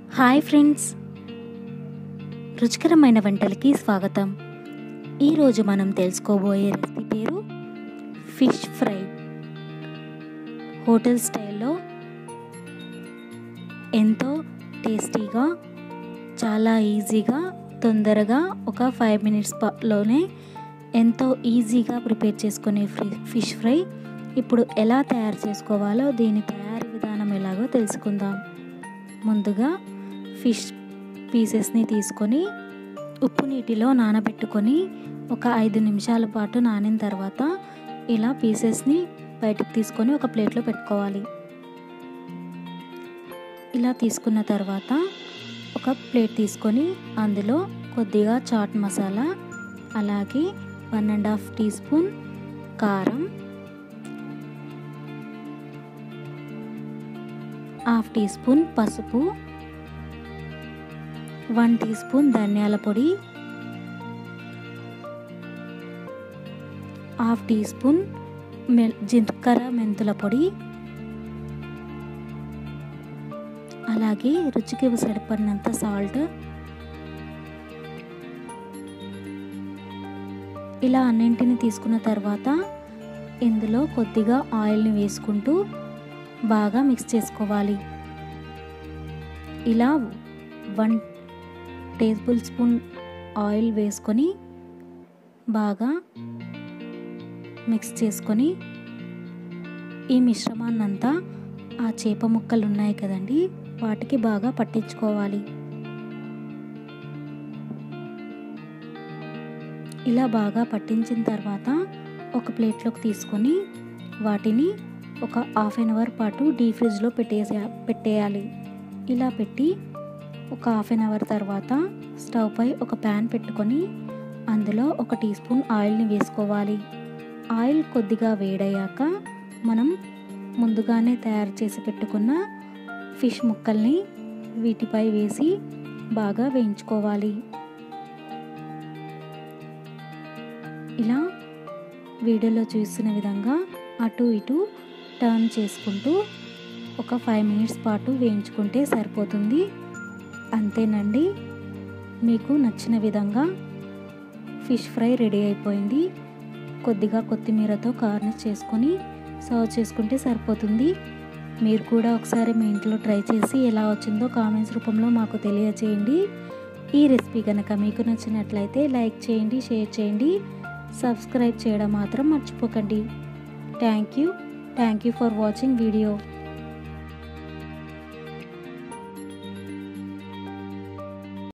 hi friends రుచికరమైన వంటలకి స్వాగతం ఈరోజు మనం తెలుసుకోబోయే రెసిపీ పేరు ఫిష్ ఫ్రై హోటల్ స్టైల్లో ఎంతో టేస్టీగా చాలా ఈజీగా తొందరగా ఒక ఫైవ్ మినిట్స్లోనే ఎంతో ఈజీగా ప్రిపేర్ చేసుకునే ఫిష్ ఫ్రై ఇప్పుడు ఎలా తయారు చేసుకోవాలో దీని తయారీ విధానం ఎలాగో తెలుసుకుందాం ముందుగా ఫిష్ పీసెస్ని తీసుకొని ఉప్పు నీటిలో నానబెట్టుకొని ఒక ఐదు నిమిషాల పాటు నానిన తర్వాత ఇలా పీసెస్ని బయటకు తీసుకొని ఒక ప్లేట్లో పెట్టుకోవాలి ఇలా తీసుకున్న తర్వాత ఒక ప్లేట్ తీసుకొని అందులో కొద్దిగా చాట్ మసాలా అలాగే one and half teaspoon కారం హాఫ్ టీ స్పూన్ పసుపు వన్ టీ స్పూన్ ధనియాల పొడి హాఫ్ టీ స్పూన్ మె జీలకర్ర మెంతుల పొడి అలాగే రుచికి సరిపడినంత సాల్ట్ ఇలా అన్నింటిని తీసుకున్న తర్వాత ఇందులో కొద్దిగా ఆయిల్ని వేసుకుంటూ బాగా మిక్స్ చేసుకోవాలి ఇలా వన్ టేబుల్ స్పూన్ ఆయిల్ వేసుకొని బాగా మిక్స్ చేసుకొని ఈ మిశ్రమాన్నంతా ఆ చేప ముక్కలు ఉన్నాయి కదండి వాటికి బాగా పట్టించుకోవాలి ఇలా బాగా పట్టించిన తర్వాత ఒక ప్లేట్లోకి తీసుకొని వాటిని ఒక హాఫ్ అన్ అవర్ పాటు డీ ఫ్రిడ్జ్లో పెట్టేసే పెట్టేయాలి ఇలా పెట్టి ఒక హాఫ్ అన్ అవర్ తర్వాత స్టవ్ పై ఒక ప్యాన్ పెట్టుకొని అందులో ఒక టీ స్పూన్ ఆయిల్ని వేసుకోవాలి ఆయిల్ కొద్దిగా వేడయ్యాక మనం ముందుగానే తయారు చేసి పెట్టుకున్న ఫిష్ ముక్కల్ని వీటిపై వేసి బాగా వేయించుకోవాలి ఇలా వీడియోలో చూసిన విధంగా అటు ఇటు టర్న్ చేసుకుంటూ ఒక ఫైవ్ మినిట్స్ పాటు వేయించుకుంటే సరిపోతుంది అంతేనండి మీకు నచ్చిన విధంగా ఫిష్ ఫ్రై రెడీ అయిపోయింది కొద్దిగా కొత్తిమీరతో గార్నిష్ చేసుకొని సర్వ్ చేసుకుంటే సరిపోతుంది మీరు కూడా ఒకసారి మీ ఇంట్లో ట్రై చేసి ఎలా వచ్చిందో కామెంట్స్ రూపంలో మాకు తెలియచేయండి ఈ రెసిపీ కనుక మీకు నచ్చినట్లయితే లైక్ చేయండి షేర్ చేయండి సబ్స్క్రైబ్ చేయడం మాత్రం మర్చిపోకండి thank you thank you for watching video